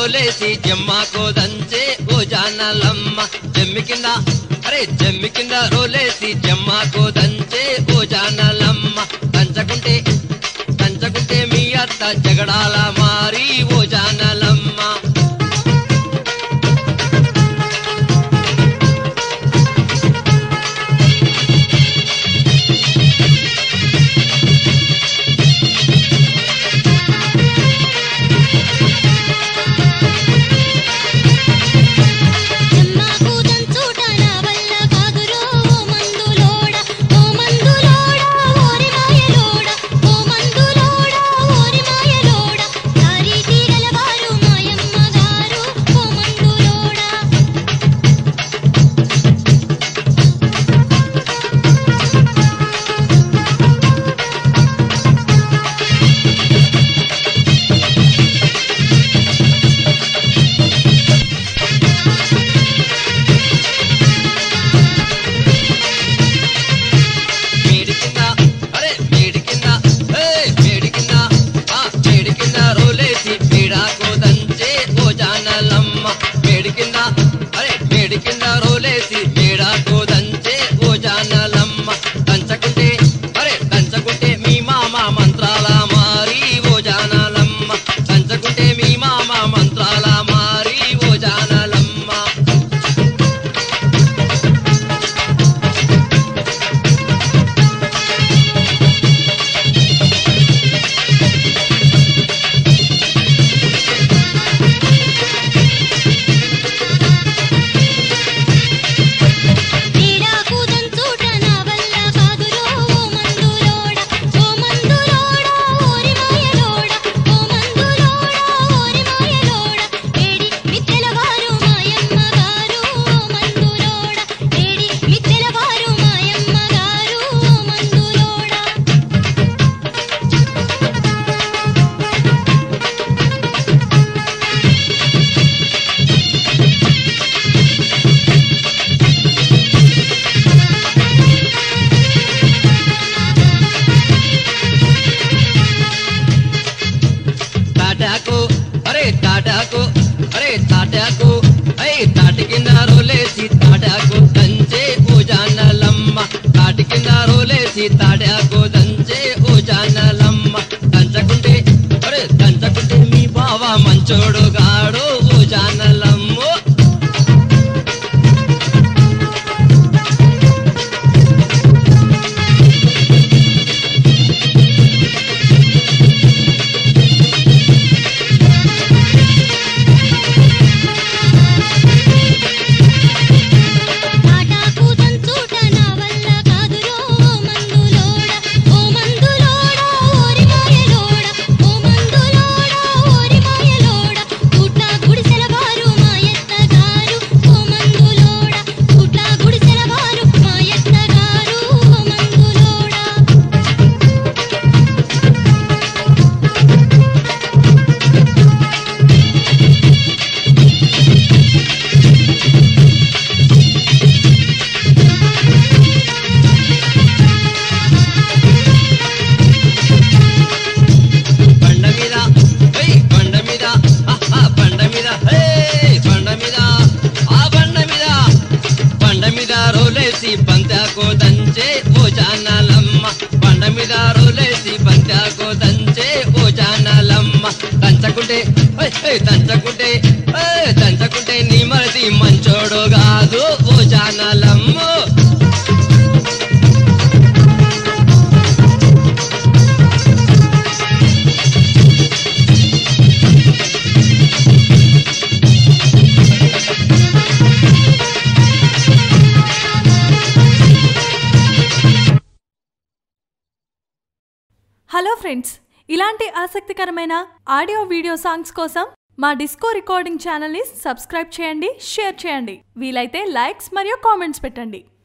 రోలేసి జమ్మాకు దంచే ఓ జానలమ్మ జమ్మి కింద అరే జమ్మి కింద రోలేసి జమ్మాకు దంచే ఓ జానలమ్మ దంచకుంటే దంచకుంటే మీ అత్త జగడాల మారి ఓ జానలమ్మ జమ్మాకు దంచుట నా వల్ల కాదురో ఓ మందులోడ ఓ మందులోడ ఓరి మాయలోడ ఓ మందులోడ ఓరి మాయలోడ దారి తీగల వారు మాయమ్మ గారు ఓ మందులోడ మేడి కింద అరే మేడి కింద ఏయ్ మేడి కింద ఆ మేడి కింద రోలేసి పీడాకు దంచే ఓ జానలమ్మ మేడి కింద అరే మేడి కింద రోలేసి పీడాకు దంచే ఓ జానలమ్మ దంచకుంటే అరే దంచకుంటే మీ మామ మంత్రాల మారి ఓ జానలమ్మ దంచకుంటే మీ మామ మంత్రాల మారి ఓ జానలమ్మ పీడాకు దంచుట నా వల్ల కాదురో ఓ మందులోడ ఓ మందులోడ ఓరి మాయలోడ ఓ మందులోడ ఓరి మాయలోడ ఏడి మిత్తెల వారు మాయమ్మ గారు ఓ మందులోడ ఏడి మిత్తెల వారు మాయమ్మ గారు ఓ మందులోడ తాటాకు అరే తాటాకు అరే తాటాకు అయ్ తాటి కింద రోలేసి తాటాకు దంచే ఓ జానలమ్మ తాటి కింద రోలేసి తాటాకు దంచే ఓ జానలమ్మ దంచకుంటే అరే దంచకుంటే మీ బావ మంచోడు గాడు ఓ జానలమ్మో తాటాకు దంచుట నా వల్ల కాదురో ఓ మందులోడ ఓ మందులోడ ఓరి మాయలోడ ఓ మందులోడ ఓరి మాయలోడ పుట్ల గుడిసెల వారు మాయత్త గారు ఓ మందులోడ పుట్ల గుడిసెల వారు మాయత్త గారు ఓ మందులోడ బండ మీద ఏయ్ బండ మీద ఆహా బండ మీద ఏయ్ బండ మీద ఆ బండ మీద బండ మీద రోలేసి బంతాకో దంచే ఓ జానాలమ్మ బండ మీద రోలేసి బంతాకో దంచే ఓ జానాలమ్మ దంచకుంటే ఏయ్, ఏయ్, దంచకుంటే ఏయ్, దంచకుంటే నీ మరిది మంచోడు కాదు ఓ జానాలమ్మ హలో ఫ్రెండ్స్ ఇలాంటి ఆసక్తికరమైన ఆడియో వీడియో సాంగ్స్ కోసం మా డిస్కో రికార్డింగ్ ఛానల్ని సబ్స్క్రైబ్ చేయండి షేర్ చేయండి వీలైతే లైక్స్ మరియు కామెంట్స్ పెట్టండి